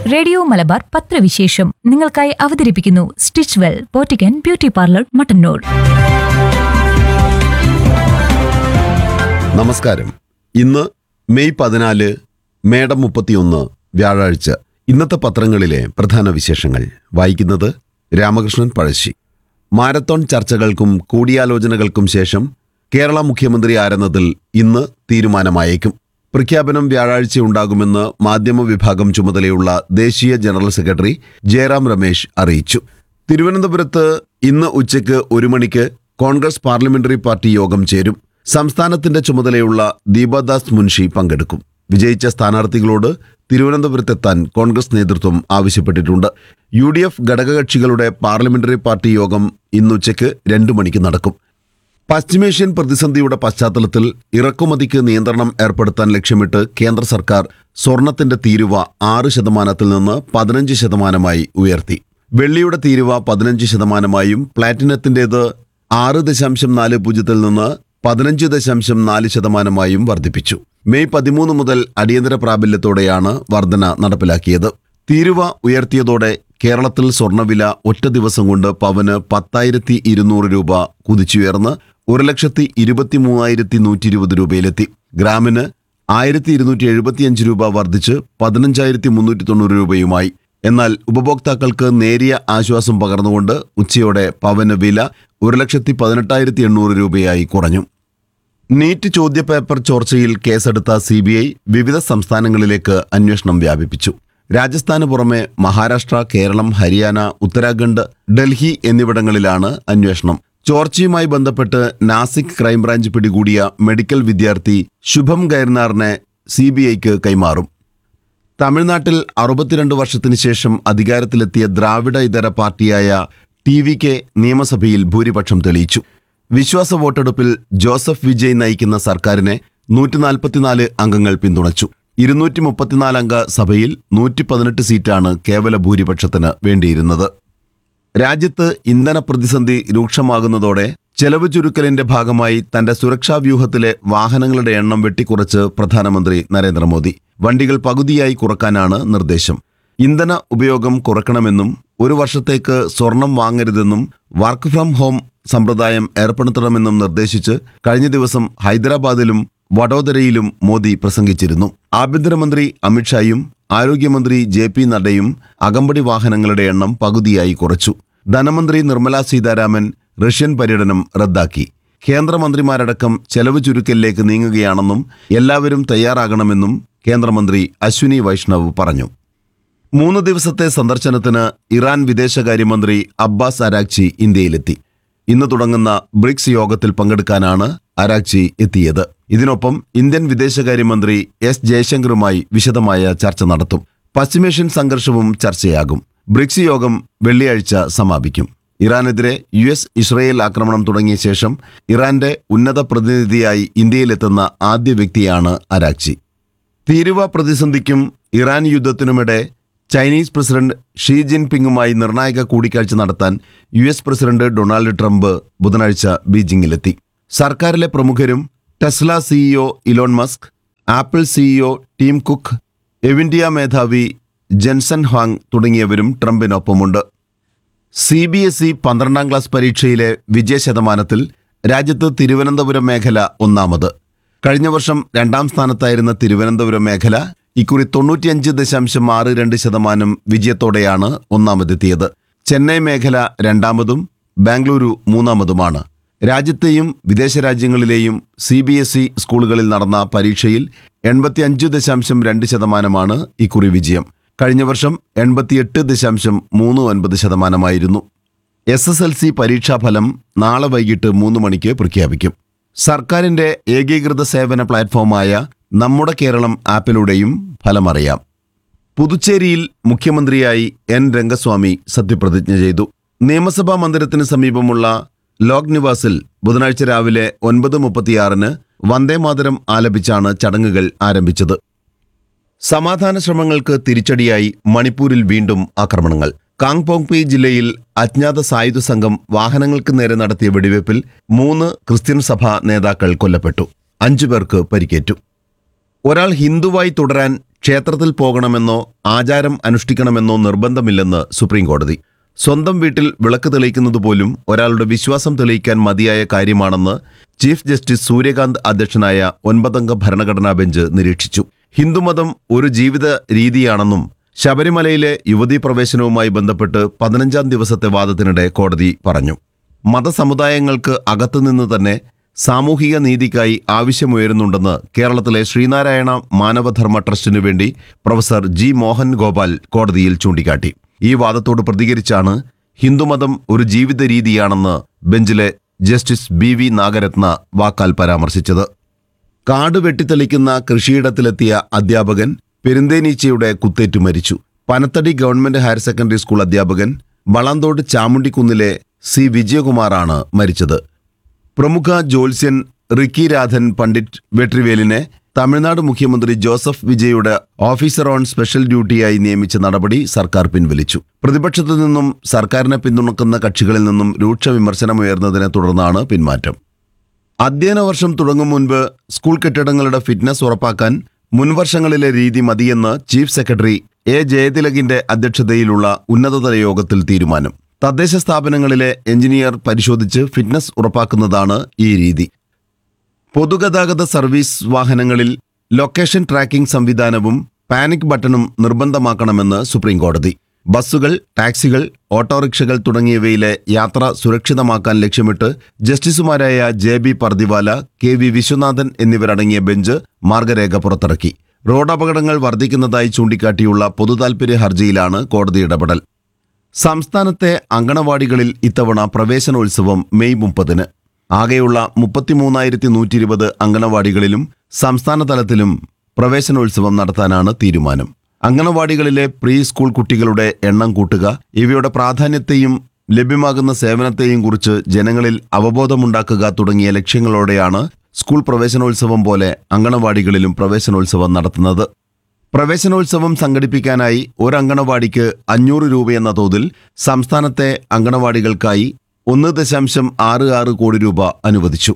radio Malabar പത്രവിശേഷം നിങ്ങൾക്കായി അവതരിപ്പിക്കുന്നു stitch well boutique and beauty parlour Mattannur നമസ്കാരം ഇന്ന് മെയ് പതിനാല് മേടം മുപ്പത്തിയൊന്ന് വ്യാഴാഴ്ച ഇന്നത്തെ പത്രങ്ങളിലെ പ്രധാന വിശേഷങ്ങൾ വായിക്കുന്നത് രാമകൃഷ്ണൻ പഴശ്ശി മാരത്തോൺ ചർച്ചകൾക്കും കൂടിയാലോചനകൾക്കും ശേഷം കേരള മുഖ്യമന്ത്രി ആരെന്നതിൽ ഇന്ന് തീരുമാനമായേക്കും പ്രഖ്യാപനം വ്യാഴാഴ്ച ഉണ്ടാകുമെന്ന് മാധ്യമ വിഭാഗം ചുമതലയുള്ള ദേശീയ ജനറൽ സെക്രട്ടറി ജയറാം രമേശ് അറിയിച്ചു തിരുവനന്തപുരത്ത് ഇന്ന് ഉച്ചയ്ക്ക് ഒരു മണിക്ക് കോൺഗ്രസ് പാർലമെന്ററി പാർട്ടി യോഗം ചേരും സംസ്ഥാനത്തിന്റെ ചുമതലയുള്ള ദീപദാസ് മുൻഷി പങ്കെടുക്കും വിജയിച്ച സ്ഥാനാർത്ഥികളോട് തിരുവനന്തപുരത്തെത്താൻ കോൺഗ്രസ് നേതൃത്വം ആവശ്യപ്പെട്ടിട്ടുണ്ട് യു ഡി എഫ് ഘടകകക്ഷികളുടെ പാർലമെന്ററി പാർട്ടി യോഗം ഇന്നുച്ചയ്ക്ക് രണ്ടു മണിക്ക് നടക്കും പശ്ചിമേഷ്യൻ പ്രതിസന്ധിയുടെ പശ്ചാത്തലത്തിൽ ഇറക്കുമതിക്ക് നിയന്ത്രണം ഏർപ്പെടുത്താൻ ലക്ഷ്യമിട്ട് കേന്ദ്ര സർക്കാർ സ്വർണത്തിന്റെ തീരുവ ആറ് ശതമാനത്തിൽ നിന്ന് പതിനഞ്ച് ശതമാനമായി ഉയർത്തി വെള്ളിയുടെ തീരുവ പതിനഞ്ച് ശതമാനമായും പ്ലാറ്റിനത്തിന്റേത് ആറ് ദശാംശം നാല് പൂജ്യത്തിൽ നിന്ന് പതിനഞ്ച് ദശാംശം നാല് ശതമാനമായും വർദ്ധിപ്പിച്ചു മെയ് പതിമൂന്ന് മുതൽ അടിയന്തര പ്രാബല്യത്തോടെയാണ് വർധന നടപ്പിലാക്കിയത് തീരുവ ഉയർത്തിയതോടെ കേരളത്തിൽ സ്വർണ്ണവില ഒറ്റ ദിവസം കൊണ്ട് പവന് പത്തായിരത്തി ഇരുന്നൂറ് രൂപ കുതിച്ചുയർന്ന് ഒരു ലക്ഷത്തി ഇരുപത്തി മൂവായിരത്തി നൂറ്റി ഇരുപത് രൂപയിലെത്തി ഗ്രാമിന് ആയിരത്തി ഇരുന്നൂറ്റി എഴുപത്തിയഞ്ച് രൂപ വർദ്ധിച്ച് പതിനഞ്ചായിരത്തി മുന്നൂറ്റി തൊണ്ണൂറ് രൂപയുമായി എന്നാൽ ഉപഭോക്താക്കൾക്ക് നേരിയ ആശ്വാസം പകർന്നുകൊണ്ട് ഉച്ചയോടെ പവന് വില ഒരു ലക്ഷത്തി പതിനെട്ടായിരത്തി എണ്ണൂറ് രൂപയായി കുറഞ്ഞു നീറ്റ് ചോദ്യപേപ്പർ ചോർച്ചയിൽ കേസെടുത്ത സി ബി ഐ വിവിധ സംസ്ഥാനങ്ങളിലേക്ക് അന്വേഷണം വ്യാപിപ്പിച്ചു രാജസ്ഥാന് പുറമെ മഹാരാഷ്ട്ര കേരളം ഹരിയാന ഉത്തരാഖണ്ഡ് ഡൽഹി എന്നിവിടങ്ങളിലാണ് അന്വേഷണം ചോർച്ചയുമായി ബന്ധപ്പെട്ട് നാസിക് ക്രൈംബ്രാഞ്ച് പിടികൂടിയ മെഡിക്കൽ വിദ്യാർത്ഥി ശുഭം ഗൈർനാറിനെ സി ബി ഐക്ക് കൈമാറും തമിഴ്നാട്ടിൽ അറുപത്തിരണ്ട് വർഷത്തിന് ശേഷം അധികാരത്തിലെത്തിയ ദ്രാവിഡ ഇതര പാർട്ടിയായ ടി വി കെ നിയമസഭയിൽ ഭൂരിപക്ഷം തെളിയിച്ചു വിശ്വാസ വോട്ടെടുപ്പിൽ ജോസഫ് വിജയ് നയിക്കുന്ന സർക്കാരിനെ നൂറ്റി നാൽപ്പത്തിനാല് അംഗങ്ങൾ പിന്തുണച്ചു ഇരുന്നൂറ്റി മുപ്പത്തിനാല് അംഗ സഭയിൽ നൂറ്റി പതിനെട്ട് സീറ്റാണ് കേവല ഭൂരിപക്ഷത്തിന് വേണ്ടിയിരുന്നത് രാജ്യത്ത് ഇന്ധന പ്രതിസന്ധി രൂക്ഷമാകുന്നതോടെ ചെലവ് ചുരുക്കലിന്റെ ഭാഗമായി തന്റെ സുരക്ഷാ വ്യൂഹത്തിലെ വാഹനങ്ങളുടെ എണ്ണം വെട്ടിക്കുറച്ച് പ്രധാനമന്ത്രി നരേന്ദ്രമോദി വണ്ടികൾ പകുതിയായി കുറക്കാനാണ് നിർദ്ദേശം ഇന്ധന ഉപയോഗം കുറക്കണമെന്നും ഒരു വർഷത്തേക്ക് സ്വർണം വാങ്ങരുതെന്നും വർക്ക് ഫ്രം ഹോം സമ്പ്രദായം ഏർപ്പെടുത്തണമെന്നും നിർദ്ദേശിച്ച് കഴിഞ്ഞ ദിവസം ഹൈദരാബാദിലും വഡോദരയിലും മോദി പ്രസംഗിച്ചിരുന്നു ആഭ്യന്തരമന്ത്രി അമിത്ഷായും ആരോഗ്യമന്ത്രി ജെ പി നഡ്ഡയും അകമ്പടി വാഹനങ്ങളുടെ എണ്ണം പകുതിയായി കുറച്ചു ധനമന്ത്രി നിർമ്മലാ സീതാരാമൻ റഷ്യൻ പര്യടനം റദ്ദാക്കി കേന്ദ്രമന്ത്രിമാരടക്കം ചെലവ് ചുരുക്കലിലേക്ക് നീങ്ങുകയാണെന്നും എല്ലാവരും തയ്യാറാകണമെന്നും കേന്ദ്രമന്ത്രി അശ്വിനി വൈഷ്ണവ് പറഞ്ഞു മൂന്ന് ദിവസത്തെ സന്ദർശനത്തിന് ഇറാൻ വിദേശകാര്യമന്ത്രി അബ്ബാസ് അരാക്ചി ഇന്ത്യയിലെത്തി ഇന്ന് തുടങ്ങുന്ന ബ്രിക്സ് യോഗത്തിൽ പങ്കെടുക്കാനാണ് അരാക്ചി എത്തിയത് ഇതിനൊപ്പം ഇന്ത്യൻ വിദേശകാര്യമന്ത്രി എസ് ജയശങ്കറുമായി വിശദമായ ചർച്ച നടത്തും പശ്ചിമേഷ്യൻ സംഘർഷവും ചർച്ചയാകും ബ്രിക്സ് യോഗം വെള്ളിയാഴ്ച സമാപിക്കും ഇറാനെതിരെ യു എസ് ഇസ്രയേൽ ആക്രമണം തുടങ്ങിയ ശേഷം ഇറാന്റെ ഉന്നത പ്രതിനിധിയായി ഇന്ത്യയിലെത്തുന്ന ആദ്യ വ്യക്തിയാണ് അരാക്ചി തീരുവ പ്രതിസന്ധിക്കും ഇറാൻ യുദ്ധത്തിനുമിടെ ചൈനീസ് പ്രസിഡന്റ് ഷീ ജിൻപിങ്ങുമായി നിർണായക കൂടിക്കാഴ്ച നടത്താൻ U S president Donald Trump ബുധനാഴ്ച ബീജിംഗിലെത്തി സർക്കാരിലെ പ്രമുഖരും Tesla CEO Elon Musk Apple CEO Tim Cook Nvidia മേധാവി ജെൻസൺ ഹാങ് തുടങ്ങിയവരും ട്രംപിനൊപ്പമുണ്ട് സി ബി എസ് ഇ പന്ത്രണ്ടാം ക്ലാസ് പരീക്ഷയിലെ വിജയശതമാനത്തിൽ രാജ്യത്ത് തിരുവനന്തപുരം മേഖല ഒന്നാമത് കഴിഞ്ഞ വർഷം രണ്ടാം സ്ഥാനത്തായിരുന്ന തിരുവനന്തപുരം മേഖല ഇക്കുറി തൊണ്ണൂറ്റിയഞ്ച് ദശാംശം ആറ് രണ്ട് ശതമാനം വിജയത്തോടെയാണ് ഒന്നാമതെത്തിയത് ചെന്നൈ മേഖല രണ്ടാമതും ബാംഗ്ലൂരു മൂന്നാമതുമാണ് രാജ്യത്തെയും വിദേശ രാജ്യങ്ങളിലെയും സി ബി എസ് ഇ സ്കൂളുകളിൽ നടന്ന പരീക്ഷയിൽ എൺപത്തിയഞ്ച് ദശാംശം രണ്ട് ശതമാനമാണ് ഇക്കുറി വിജയം കഴിഞ്ഞ വർഷം എൺപത്തിയെട്ട് ദശാംശം മൂന്ന് ഒൻപത് ശതമാനമായിരുന്നു എസ് എസ് എൽ സി പരീക്ഷാഫലം നാളെ വൈകിട്ട് മൂന്ന് മണിക്ക് പ്രഖ്യാപിക്കും സർക്കാരിന്റെ ഏകീകൃത സേവന പ്ലാറ്റ്ഫോമായ നമ്മുടെ കേരളം ആപ്പിലൂടെയും ഫലമറിയാം പുതുച്ചേരിയിൽ മുഖ്യമന്ത്രിയായി എൻ രംഗസ്വാമി സത്യപ്രതിജ്ഞ ചെയ്തു നിയമസഭാ മന്ദിരത്തിന് സമീപമുള്ള ലോക് നിവാസിൽ ബുധനാഴ്ച രാവിലെ ഒൻപത് മുപ്പത്തിയാറിന് വന്ദേമാതരം ആലപിച്ചാണ് ചടങ്ങുകൾ ആരംഭിച്ചത് സമാധാന ശ്രമങ്ങൾക്ക് തിരിച്ചടിയായി മണിപ്പൂരിൽ വീണ്ടും ആക്രമണങ്ങൾ കാങ്പോങ്പി ജില്ലയിൽ അജ്ഞാത സായുധ സംഘം വാഹനങ്ങൾക്ക് നേരെ നടത്തിയ വെടിവയ്പിൽ മൂന്ന് ക്രിസ്ത്യൻ സഭാ നേതാക്കൾ കൊല്ലപ്പെട്ടു അഞ്ചു പേർക്ക് പരിക്കേറ്റു ഒരാൾ ഹിന്ദുവായി തുടരാൻ ക്ഷേത്രത്തിൽ പോകണമെന്നോ ആചാരം അനുഷ്ഠിക്കണമെന്നോ നിർബന്ധമില്ലെന്ന് സുപ്രീം കോടതി സ്വന്തം വീട്ടിൽ വിളക്ക് തെളിയിക്കുന്നത് പോലും ഒരാളുടെ വിശ്വാസം തെളിയിക്കാൻ മതിയായ കാര്യമാണെന്ന് ചീഫ് ജസ്റ്റിസ് സൂര്യകാന്ത് അധ്യക്ഷനായ ഒൻപതംഗ ഭരണഘടനാ ബെഞ്ച് നിരീക്ഷിച്ചു ഹിന്ദുമതം ഒരു ജീവിത രീതിയാണെന്നും ശബരിമലയിലെ യുവതീ പ്രവേശനവുമായി ബന്ധപ്പെട്ട് പതിനഞ്ചാം ദിവസത്തെ വാദത്തിനിടെ കോടതി പറഞ്ഞു മതസമുദായങ്ങൾക്ക് അകത്തുനിന്ന് തന്നെ സാമൂഹിക നീതിക്കായി ആവശ്യമുയരുന്നുണ്ടെന്ന് കേരളത്തിലെ ശ്രീനാരായണ മാനവധർമ്മ ട്രസ്റ്റിനു വേണ്ടി പ്രൊഫസർ ജി മോഹൻ ഗോപാൽ കോടതിയിൽ ചൂണ്ടിക്കാട്ടി ഈ വാദത്തോട് പ്രതികരിച്ചാണ് ഹിന്ദുമതം ഒരു ജീവിത രീതിയാണെന്ന് ബെഞ്ചിലെ ജസ്റ്റിസ് ബി വി നാഗരത്ന വാക്കാൽ പരാമർശിച്ചത് കാട് വെട്ടിത്തെളിക്കുന്ന കൃഷിയിടത്തിലെത്തിയ അധ്യാപകൻ പെരുന്തേനീച്ചയുടെ കുത്തേറ്റു മരിച്ചു Panathady government higher secondary school അധ്യാപകൻ വളന്തോട് ചാമുണ്ടിക്കുന്നിലെ സി വിജയകുമാറാണ് മരിച്ചത് പ്രമുഖ ജ്യോത്സ്യൻ റിക്കി രാധൻ പണ്ഡിറ്റ് വെട്രിവേലിനെ തമിഴ്നാട് മുഖ്യമന്ത്രി ജോസഫ് വിജയുടെ ഓഫീസർ ഓൺ സ്പെഷ്യൽ ഡ്യൂട്ടിയായി നിയമിച്ച നടപടി സർക്കാർ പിൻവലിച്ചു പ്രതിപക്ഷത്തു നിന്നും സർക്കാരിനെ പിന്തുണക്കുന്ന കക്ഷികളിൽ നിന്നും രൂക്ഷ വിമർശനമുയർന്നതിനെ തുടർന്നാണ് പിന്മാറ്റം അധ്യയന വർഷം തുടങ്ങും മുൻപ് സ്കൂൾ കെട്ടിടങ്ങളുടെ ഫിറ്റ്നസ് ഉറപ്പാക്കാൻ മുൻവർഷങ്ങളിലെ രീതി മതിയെന്ന് ചീഫ് സെക്രട്ടറി എ ജയതിലകിന്റെ അധ്യക്ഷതയിലുള്ള ഉന്നതതല യോഗത്തിൽ തീരുമാനം തദ്ദേശ സ്ഥാപനങ്ങളിലെ എഞ്ചിനീയർ പരിശോധിച്ച് ഫിറ്റ്നസ് ഉറപ്പാക്കുന്നതാണ് ഈ രീതി പൊതുഗതാഗത സർവീസ് വാഹനങ്ങളിൽ ലൊക്കേഷൻ ട്രാക്കിംഗ് സംവിധാനവും പാനിക് ബട്ടണും നിർബന്ധമാക്കണമെന്ന് സുപ്രീം കോടതി ബസ്സുകൾ ടാക്സികൾ ഓട്ടോറിക്ഷകൾ തുടങ്ങിയവയിലെ യാത്ര സുരക്ഷിതമാക്കാൻ ലക്ഷ്യമിട്ട് ജസ്റ്റിസുമാരായ J B Pardiwala K V Viswanathan എന്നിവരടങ്ങിയ ബെഞ്ച് മാർഗരേഖ പുറത്തിറക്കി റോഡപകടങ്ങൾ വർദ്ധിക്കുന്നതായി ചൂണ്ടിക്കാട്ടിയുള്ള പൊതുതാൽപര്യ ഹർജിയിലാണ് കോടതി ഇടപെടൽ സംസ്ഥാനത്തെ അങ്കണവാടികളിൽ ഇത്തവണ പ്രവേശനോത്സവം മെയ് മുപ്പതിന് ആകെയുള്ള മുപ്പത്തിമൂന്നായിരത്തി നൂറ്റി ഇരുപത് അങ്കണവാടികളിലും സംസ്ഥാന തലത്തിലും പ്രവേശനോത്സവം നടത്താനാണ് തീരുമാനം അങ്കണവാടികളിലെ പ്രീ സ്കൂൾ കുട്ടികളുടെ എണ്ണം കൂട്ടുക ഇവയുടെ പ്രാധാന്യത്തെയും ലഭ്യമാകുന്ന സേവനത്തെയും കുറിച്ച് ജനങ്ങളിൽ അവബോധമുണ്ടാക്കുക തുടങ്ങിയ ലക്ഷ്യങ്ങളോടെയാണ് സ്കൂൾ പ്രവേശനോത്സവം പോലെ അങ്കണവാടികളിലും പ്രവേശനോത്സവം നടത്തുന്നത് പ്രവേശനോത്സവം സംഘടിപ്പിക്കാനായി ഒരു അങ്കണവാടിക്ക് അഞ്ഞൂറ് രൂപയെന്ന തോതിൽ സംസ്ഥാനത്തെ അങ്കണവാടികൾക്കായി ഒന്ന് ദശാംശം ആറ് ആറ് കോടി രൂപ അനുവദിച്ചു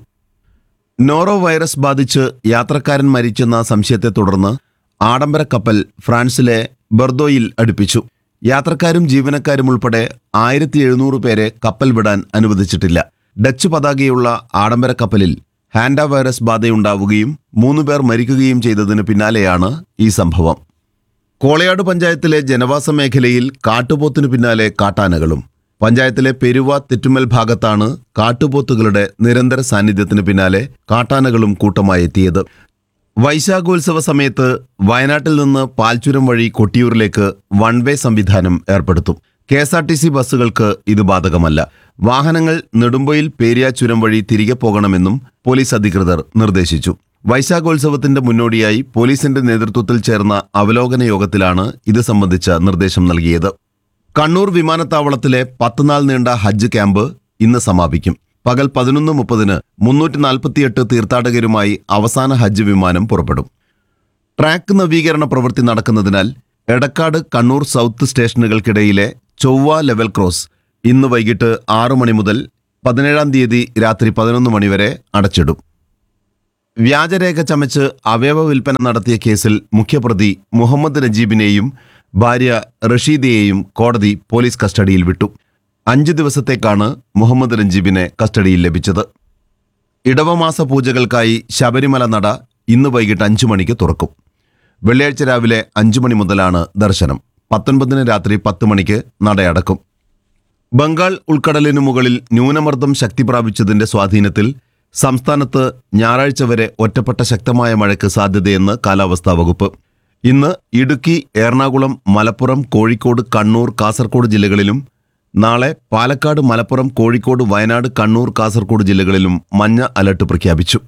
നോറോ വൈറസ് ബാധിച്ച് യാത്രക്കാരൻ മരിച്ചെന്ന സംശയത്തെ തുടർന്ന് ആഡംബര കപ്പൽ ഫ്രാൻസിലെ ബർദോയിൽ അടുപ്പിച്ചു യാത്രക്കാരും ജീവനക്കാരും ഉൾപ്പെടെ ആയിരത്തി എഴുന്നൂറ് പേരെ കപ്പൽ വിടാൻ അനുവദിച്ചിട്ടില്ല ഡച്ച് പതാകയുള്ള ആഡംബര കപ്പലിൽ ഹാൻഡ വൈറസ് ബാധയുണ്ടാവുകയും മൂന്ന് പേർ മരിക്കുകയും ചെയ്തതിന് പിന്നാലെയാണ് ഈ സംഭവം കോളയാട് പഞ്ചായത്തിലെ ജനവാസ മേഖലയിൽ കാട്ടുപോത്തിനു പിന്നാലെ കാട്ടാനകളും പഞ്ചായത്തിലെ പെരുവ തെറ്റുമൽ ഭാഗത്താണ് കാട്ടുപോത്തുകളുടെ നിരന്തര സാന്നിധ്യത്തിന് പിന്നാലെ കാട്ടാനകളും കൂട്ടമായി എത്തിയത് വൈശാഖോത്സവ സമയത്ത് വയനാട്ടിൽ നിന്ന് പാൽച്ചുരം വഴി കൊട്ടിയൂരിലേക്ക് വൺ വേ സംവിധാനം ഏർപ്പെടുത്തും K S R T C ബസ്സുകൾക്ക് ഇത് ബാധകമല്ല വാഹനങ്ങൾ നെടുമ്പൊയിൽ പേരിയ ചുരം വഴി തിരികെ പോകണമെന്നും പോലീസ് അധികൃതർ നിർദ്ദേശിച്ചു വൈശാഖോത്സവത്തിന്റെ മുന്നോടിയായി പോലീസിന്റെ നേതൃത്വത്തിൽ ചേർന്ന അവലോകന യോഗത്തിലാണ് ഇത് സംബന്ധിച്ച നിർദ്ദേശം നൽകിയത് കണ്ണൂർ വിമാനത്താവളത്തിലെ പത്ത് നാൾ നീണ്ട ഹജ്ജ് ക്യാമ്പ് ഇന്ന് സമാപിക്കും പകൽ പതിനൊന്ന് മുപ്പതിന് മുന്നൂറ്റി നാൽപ്പത്തിയെട്ട് തീർത്ഥാടകരുമായി അവസാന ഹജ്ജ് വിമാനം പുറപ്പെടും ട്രാക്ക് നവീകരണ പ്രവൃത്തി നടക്കുന്നതിനാൽ എടക്കാട് കണ്ണൂർ സൗത്ത് സ്റ്റേഷനുകൾക്കിടയിലെ ചൊവ്വ ലെവൽ ക്രോസ് ഇന്ന് വൈകിട്ട് ആറു മണി മുതൽ പതിനേഴാം തീയതി രാത്രി പതിനൊന്ന് മണിവരെ അടച്ചിടും വ്യാജരേഖ ചമച്ച് അവയവ വിൽപ്പന നടത്തിയ കേസിൽ മുഖ്യപ്രതി മുഹമ്മദ് നജീബിനെയും ഭാര്യ റഷീദയെയും കോടതി പോലീസ് കസ്റ്റഡിയിൽ വിട്ടു അഞ്ച് ദിവസത്തേക്കാണ് മുഹമ്മദ് നജീബിനെ കസ്റ്റഡിയിൽ ലഭിച്ചത് ഇടവമാസ പൂജകൾക്കായി ശബരിമല നട ഇന്ന് വൈകിട്ട് അഞ്ചു മണിക്ക് തുറക്കും വെള്ളിയാഴ്ച രാവിലെ അഞ്ചു മണി മുതലാണ് ദർശനം പത്തൊൻപതിന് രാത്രി പത്ത് മണിക്ക് നടയടക്കും ബംഗാൾ ഉൾക്കടലിനു മുകളിൽ ന്യൂനമർദ്ദം ശക്തി പ്രാപിച്ചതിന്റെ സ്വാധീനത്തിൽ സംസ്ഥാനത്ത് ഞായറാഴ്ച വരെ ഒറ്റപ്പെട്ട ശക്തമായ മഴയ്ക്ക് സാധ്യതയെന്ന് കാലാവസ്ഥാ വകുപ്പ് ഇന്ന് ഇടുക്കി എറണാകുളം മലപ്പുറം കോഴിക്കോട് കണ്ണൂർ കാസർഗോഡ് ജില്ലകളിലും നാളെ പാലക്കാട് മലപ്പുറം കോഴിക്കോട് വയനാട് കണ്ണൂർ കാസർഗോഡ് ജില്ലകളിലും മഞ്ഞ അലർട്ട് പ്രഖ്യാപിച്ചു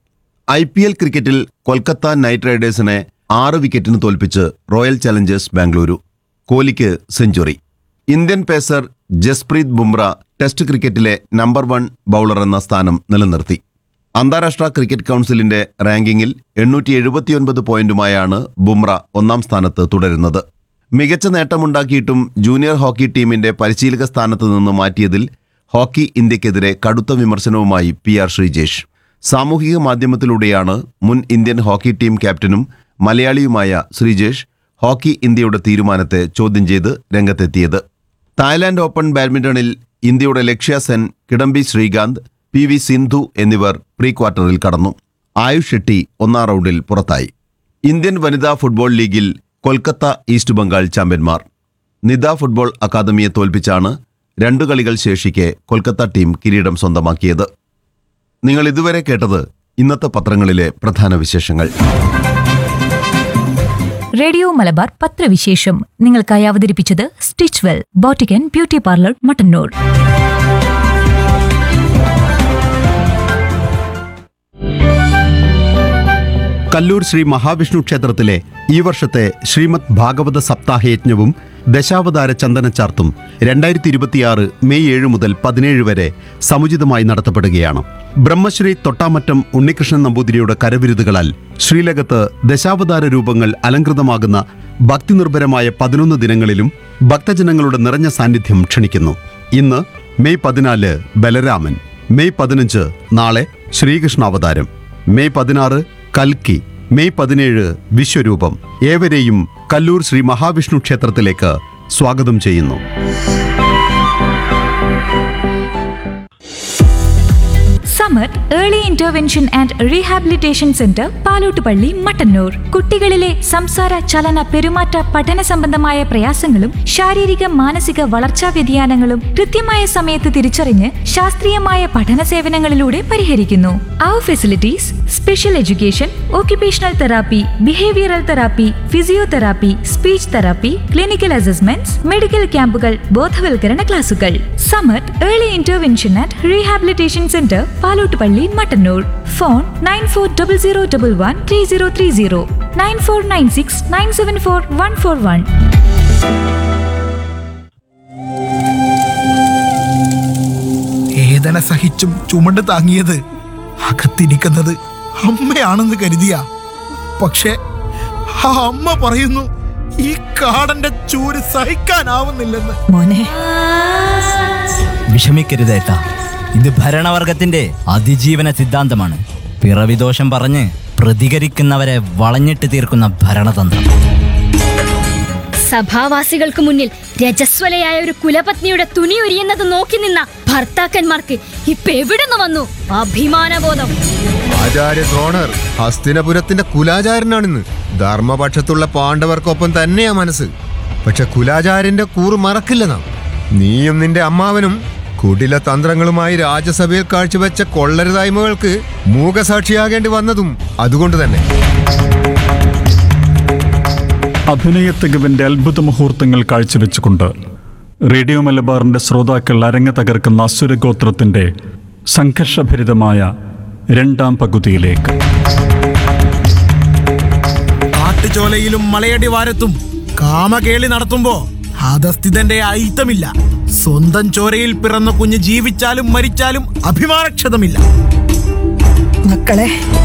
ഐ പി എൽ ക്രിക്കറ്റിൽ കൊൽക്കത്ത നൈറ്റ് റൈഡേഴ്സിനെ ആറ് വിക്കറ്റിന് തോൽപ്പിച്ച് റോയൽ ചലഞ്ചേഴ്സ് ബാംഗ്ലൂരു കോഹ്ലിക്ക് century Indian pacer Jasprit Bumrah test ക്രിക്കറ്റിലെ നമ്പർ വൺ ബൗളർ എന്ന സ്ഥാനം നിലനിർത്തി അന്താരാഷ്ട്ര ക്രിക്കറ്റ് കൗൺസിലിന്റെ റാങ്കിങ്ങിൽ എണ്ണൂറ്റി എഴുപത്തിയൊൻപത് പോയിന്റുമായാണ് ബുംറ ഒന്നാം സ്ഥാനത്ത് തുടരുന്നത് മികച്ച നേട്ടമുണ്ടാക്കിയിട്ടും ജൂനിയർ ഹോക്കി ടീമിന്റെ പരിശീലക സ്ഥാനത്ത് നിന്ന് മാറ്റിയതിൽ ഹോക്കി ഇന്ത്യക്കെതിരെ കടുത്ത വിമർശനവുമായി പി ആർ ശ്രീജേഷ് സാമൂഹിക മാധ്യമത്തിലൂടെയാണ് മുൻ ഇന്ത്യൻ ഹോക്കി ടീം ക്യാപ്റ്റനും മലയാളിയുമായ ശ്രീജേഷ് ഹോക്കി ഇന്ത്യയുടെ തീരുമാനത്തെ ചോദ്യം ചെയ്ത് രംഗത്തെത്തിയത് തായ്ലാന്റ് ഓപ്പൺ ബാഡ്മിന്റണിൽ ഇന്ത്യയുടെ ലക്ഷ്യ സെൻ കിഡംബി ശ്രീകാന്ത് പി വി സിന്ധു എന്നിവർ പ്രീ ക്വാർട്ടറിൽ കടന്നു ആയുഷ് ഷെട്ടി ഒന്നാം റൗണ്ടിൽ പുറത്തായി ഇന്ത്യൻ വനിതാ ഫുട്ബോൾ ലീഗിൽ കൊൽക്കത്ത ഈസ്റ്റ് ബംഗാൾ ചാമ്പ്യന്മാർ നിദ ഫുട്ബോൾ അക്കാദമിയെ തോൽപ്പിച്ചാണ് രണ്ടു കളികൾ ശേഷിക്കെ കൊൽക്കത്ത ടീം കിരീടം സ്വന്തമാക്കിയത് നിങ്ങൾ ഇതുവരെ കേട്ടത് ഇന്നത്തെ പത്രങ്ങളിലെ പ്രധാന വിശേഷങ്ങൾ റേഡിയോ മലബാർ പത്രവിശേഷം നിങ്ങൾക്കായി അവതരിപ്പിച്ചത് stitch well boutique and beauty parlour Mattannur Kallur Shri Mahavishnu ക്ഷേത്രത്തിലെ ഈ വർഷത്തെ ശ്രീമദ് ഭാഗവത സപ്താഹയജ്ഞവും ദശാവതാര ചന്ദനച്ചാർത്തും രണ്ടായിരത്തി ഇരുപത്തിയാറ് മെയ് ഏഴ് മുതൽ പതിനേഴ് വരെ സമുചിതമായി നടത്തപ്പെടുകയാണ് ബ്രഹ്മശ്രീ തൊട്ടാമറ്റം ഉണ്ണികൃഷ്ണൻ നമ്പൂതിരിയുടെ കരവിരുതുകളാൽ ശ്രീലകത്ത് ദശാവതാര രൂപങ്ങൾ അലങ്കൃതമാകുന്ന ഭക്തിനിർഭരമായ പതിനൊന്ന് ദിനങ്ങളിലും ഭക്തജനങ്ങളുടെ നിറഞ്ഞ സാന്നിധ്യം ക്ഷണിക്കുന്നു ഇന്ന് മെയ് പതിനാല് ബലരാമൻ മെയ് പതിനഞ്ച് നാളെ ശ്രീകൃഷ്ണാവതാരം മെയ് പതിനാറ് കൽക്കി മെയ് പതിനേഴ് വിശ്വരൂപം ഏവരെയും കല്ലൂർ ശ്രീ മഹാവിഷ്ണു ക്ഷേത്രത്തിലേക്ക് സ്വാഗതം ചെയ്യുന്നു Samar early intervention and rehabilitation centre Palottupalli Mattannur കുട്ടികളിലെ സംസാര ചലന പെരുമാറ്റ പഠന സംബന്ധമായ പ്രയാസങ്ങളും ശാരീരിക മാനസിക വളർച്ചാ വ്യതിയാനങ്ങളും കൃത്യമായ സമയത്ത് തിരിച്ചറിഞ്ഞ് ശാസ്ത്രീയമായ പഠന സേവനങ്ങളിലൂടെ പരിഹരിക്കുന്നു അവർ facilities special education occupational therapy behavioural therapy physiotherapy speech therapy clinical assessments medical ക്യാമ്പുകൾ ബോധവൽക്കരണ ക്ലാസുകൾ Samar early intervention and rehabilitation centre Palottupalli Mattannur phone nine four double zero double one three zero three zero nine four nine six nine seven four one four one വേദന സഹിച്ചും ചുമണ്ട് താങ്ങിയത് അകത്തിരിക്കുന്നത് അമ്മയാണെന്ന് കരുതിയ പക്ഷെ ആ അമ്മ പറയുന്നു ഈ കാടന്റെ ചൂര് സഹിക്കാനാവുന്നില്ലെന്ന് മോനെ വിഷമിക്കരുത് ഏട്ടാ ഇത് ഭരണവർഗത്തിന്റെ അതിജീവന സിദ്ധാന്തമാണ് പിറവിദോഷം പറഞ്ഞ് പ്രതികരിക്കുന്നവരെ വളഞ്ഞിട്ട് തീർക്കുന്ന ഭരണതന്ത്രം സഭാവാസികൾക്ക് മുന്നിൽ രജസ്വലയായ ഒരു കുലപത്നിയുടെ തുണി ഉരിയുന്നത് നോക്കി നിന്ന ഭർത്താക്കന്മാർക്ക് ഇപ്പൊ എവിടുന്ന് വന്നു അഭിമാനബോധം ആചാര്യ ദ്രോണർ ഹസ്തിനപുരത്തിന്റെ കുലാചാരനാണിന്ന് ധർമ്മപക്ഷത്തുള്ള പാണ്ഡവർക്കൊപ്പം തന്നെയാ മനസ്സ് പക്ഷെ കുലാചാര്യന്റെ കൂറ് മറക്കില്ല നാം നീയും നിന്റെ അമ്മാവനും കുടില തന്ത്രങ്ങളുമായി രാജ്യസഭയിൽ കാഴ്ചവെച്ച കൊള്ളരുതായ്മകൾക്ക് മൂകസാക്ഷിയാകേണ്ടി വന്നതും അതുകൊണ്ട് തന്നെ അഭിനയത്തികവിന്റെ അത്ഭുത മുഹൂർത്തങ്ങൾ കാഴ്ചവെച്ചുകൊണ്ട് റേഡിയോ മലബാറിന്റെ ശ്രോതാക്കൾ അരങ്ങ് തകർക്കുന്ന അസുരഗോത്രത്തിന്റെ സംഘർഷഭരിതമായ രണ്ടാം പകുതിയിലേക്ക് കാട്ടുചോലയിലും മലയടിവാരത്തും കാമകേളി നടത്തുമ്പോ ഹതസ്ഥിതന്റെ അയിത്തമില്ല സ്വന്തം ചോരയിൽ പിറന്ന കുഞ്ഞ് ജീവിച്ചാലും മരിച്ചാലും അഭിമാനക്ഷതമില്ല മക്കളെ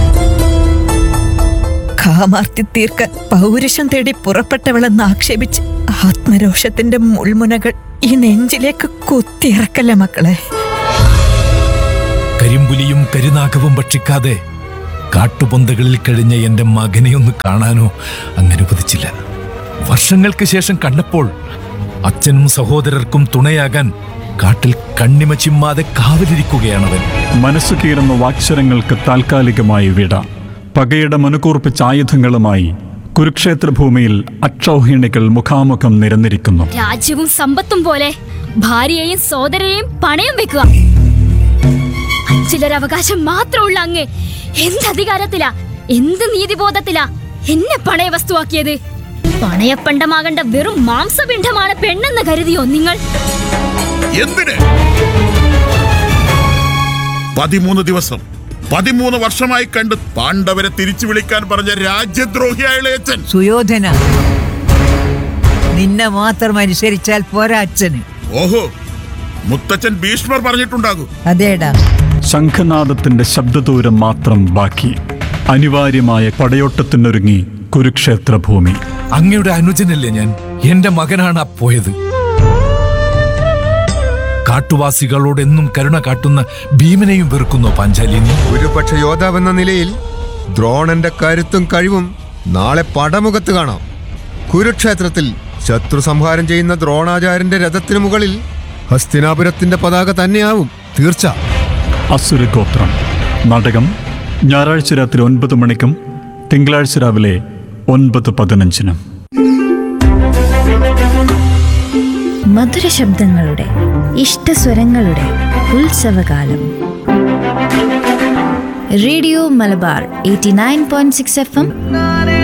കാമാർത്തി തീർക്കാൻ പൗരുഷം തേടി പുറപ്പെട്ടവളെന്ന് ആക്ഷേപിച്ച് ആത്മരോഷത്തിന്റെ മുൾമുനകൾ ഈ നെഞ്ചിലേക്ക് കുത്തിയിറക്കല്ലേ മക്കളെ കരിമ്പുലിയും കരുനാഗവും ഭക്ഷിക്കാതെ കാട്ടുപൊന്തകളിൽ കഴിഞ്ഞ എന്റെ മകനെ ഒന്ന് കാണാനോ അങ്ങനുവദിച്ചില്ല വർഷങ്ങൾക്ക് ശേഷം കണ്ടപ്പോൾ അച്ഛനും സഹോദരർക്കും തുണയാകാൻ കാട്ടിൽ കണ്ണിമ ചിമ്മാതെ കാവലിരിക്കുകയാണവൻ മനസ്സു കീറുന്ന വാക്ചരങ്ങൾക്ക് താൽക്കാലികമായി വിട പകയുടെ മനുകൂർപ്പിച്ച ആയുധങ്ങളുമായി കുരുക്ഷേത്ര ഭൂമിയിൽ അക്ഷൗഹിണികൾ മുഖാമുഖം നിരന്നിരിക്കുന്നു രാജ്യവും സമ്പത്തും പോലെ ഭാര്യയെയും സോദരയെയും പണയം വെക്കുക ചിലരവകാശം മാത്രമുള്ള അങ്ങ് എന്ത് അധികാരത്തിലാ എന്ത് നീതിബോധത്തിലാ എന്നെ പണയ വസ്തുവാക്കിയത് പണയപ്പണ്ടമാകേണ്ട വെറും മാംസപിണ്ഡമാണ് പെണ്ണെന്ന് കരുതിയോ നിങ്ങൾ എന്തിന് പതിമൂന്ന് ദിവസം പതിമൂന്ന് വർഷമായി കണ്ട് പാണ്ഡവരെ തിരിച്ചു വിളിക്കാൻ പറഞ്ഞ രാജ്യദ്രോഹിയായ ഇളയച്ചൻ സുയോധന നിന്നെ മാത്രം അനുസരിച്ചാൽ പോരാ അച്ഛന് ഓഹോ മുത്തച്ഛൻ ഭീഷ്മർ പറഞ്ഞിട്ടുണ്ടാകും അതേടാ ശംഖനാദത്തിന്റെ ശബ്ദദൂരം മാത്രം ബാക്കി അനിവാര്യമായ പടയോട്ടത്തിനൊരുങ്ങി കുരുക്ഷേത്ര ഭൂമി അങ്ങയുടെ അനുജനല്ലേ ഞാൻ എന്റെ മകനാണ് ആ പോയത് കാട്ടുവാസികളോട് എന്നും കരുണ കാട്ടുന്ന ഭീമനെയും വെറുക്കുന്നോ പാഞ്ചാലിനി ഒരുപക്ഷ യോദ്ധാവെന്ന നിലയിൽ ദ്രോണന്റെ കരുത്തും കഴിവും നാളെ പടമുഖത്ത് കാണാം കുരുക്ഷേത്രത്തിൽ ശത്രു സംഹാരം ചെയ്യുന്ന ദ്രോണാചാര്യന്റെ രഥത്തിനു മുകളിൽ ഹസ്തിനാപുരത്തിന്റെ പതാക തന്നെയാവും തീർച്ച അസുരഗോത്രം നാടകം ഞായറാഴ്ച രാത്രി ഒൻപത് മണിക്കും തിങ്കളാഴ്ച രാവിലെ ഒൻപത് പതിനഞ്ചിനും മധുര ശബ്ദങ്ങളുടെ ഇഷ്ടസ്വരങ്ങളുടെ ഉത്സവകാലം radio Malabar eighty nine point six F M